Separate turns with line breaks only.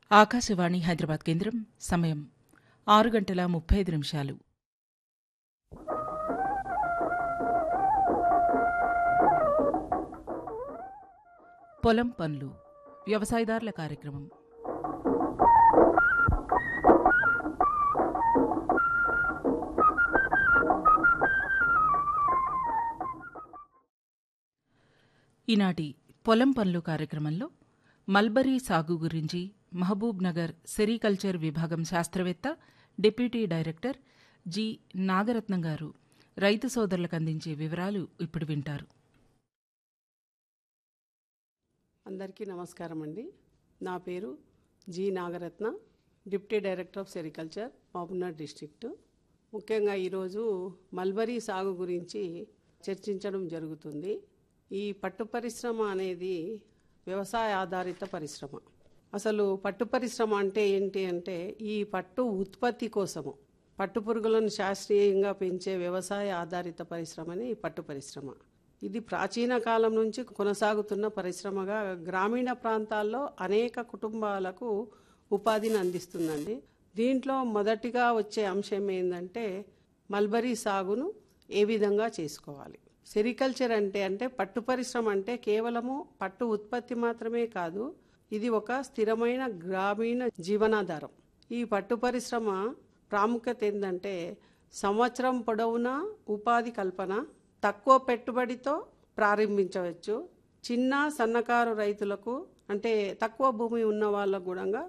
ఆకాశవాణి హైదరాబాద్ కేంద్రం సమయం ఆరు గంటల ముప్పై ఐదు నిమిషాలు పొలం పనులు వ్యవసాయదారుల కార్యక్రమం ఈనాటి పొలం పనులు కార్యక్రమంలో మల్బరీ సాగు గురించి మహబూబ్ నగర్ సెరికల్చర్ విభాగం శాస్త్రవేత్త డిప్యూటీ డైరెక్టర్ జి నాగరత్నం గారు రైతు సోదరులకు అందించే వివరాలు ఇప్పుడు వింటారు
అందరికీ నమస్కారం అండి నా పేరు G Nagaratna deputy director of sericulture Mahabubnagar district ముఖ్యంగా ఈరోజు మల్బరీ సాగు గురించి చర్చించడం జరుగుతుంది ఈ పట్టు పరిశ్రమ అనేది వ్యవసాయ ఆధారిత పరిశ్రమ అసలు పట్టు పరిశ్రమ అంటే ఏంటి అంటే ఈ పట్టు ఉత్పత్తి కోసము పట్టు పురుగులను శాస్త్రీయంగా పెంచే వ్యవసాయ ఆధారిత పరిశ్రమని ఈ పట్టు పరిశ్రమ ఇది ప్రాచీన కాలం నుంచి కొనసాగుతున్న పరిశ్రమగా గ్రామీణ ప్రాంతాల్లో అనేక కుటుంబాలకు ఉపాధిని అందిస్తుందండి దీంట్లో మొదటిగా వచ్చే అంశం ఏంటంటే మల్బరీ సాగును ఏ విధంగా చేసుకోవాలి సెరికల్చర్ అంటే అంటే పట్టు పరిశ్రమ అంటే కేవలము పట్టు ఉత్పత్తి మాత్రమే కాదు ఇది ఒక స్థిరమైన గ్రామీణ జీవనాధారం ఈ పట్టు పరిశ్రమ ప్రాముఖ్యత ఏంటంటే సంవత్సరం పొడవునా ఉపాధి కల్పన తక్కువ పెట్టుబడితో ప్రారంభించవచ్చు చిన్న సన్నకారు రైతులకు అంటే తక్కువ భూమి ఉన్న వాళ్ళకు కూడా